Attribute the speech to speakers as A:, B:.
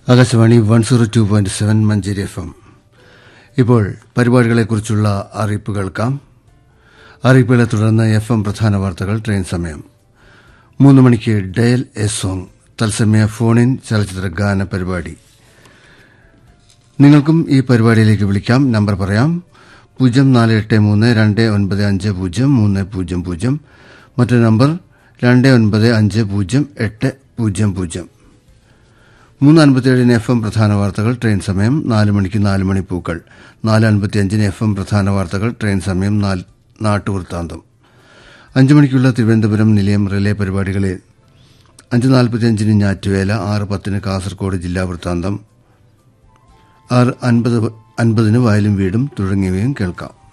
A: Akashvani one zero two point seven Manjeri F M ഇപ്പോൾ പരിപാടികളെക്കുറിച്ചുള്ള അറിയിപ്പ് കേൾക്കാം അറിയിപ്പുകളെ തുടർന്ന് എഫ് എം പ്രധാന വാർത്തകൾ ട്രെയിൻ സമയം മൂന്ന് മണിക്ക് ഡയൽ എ സോങ് തത്സമയ ഫോണിൻ ചലച്ചിത്ര ഗാന പരിപാടി നിങ്ങൾക്കും ഈ പരിപാടിയിലേക്ക് വിളിക്കാം നമ്പർ പറയാം പൂജ്യം നാല് എട്ട് മൂന്ന് രണ്ട് ഒൻപത് അഞ്ച് പൂജ്യം മൂന്ന് പൂജ്യം പൂജ്യം മറ്റൊരു നമ്പർ രണ്ട് ഒൻപത് അഞ്ച് പൂജ്യം എട്ട് പൂജ്യം പൂജ്യം മൂന്ന് അൻപത്തിയേഴിന് എഫ് എം പ്രധാന വാർത്തകൾ ട്രെയിൻ സമയം നാല് മണിക്ക് നാല് മണി പൂക്കൾ നാല് അൻപത്തിയഞ്ചിന് എഫ് എം പ്രധാന വാർത്തകൾ ട്രെയിൻ സമയം നാല്- നാട്ടുവൃത്താന്തം അഞ്ചു മണിക്കുള്ള തിരുവനന്തപുരം നിലയം റിലേ പരിപാടികളിൽ അഞ്ച് നാൽപ്പത്തിയഞ്ചിന് ഞാറ്റുവേല ആറ് പത്തിന് കാസർഗോഡ് ജില്ലാ വൃത്താന്തം ആറ് അൻപത് അൻപതിന് വയലും വീടും തുടങ്ങിയവയും കേൾക്കാം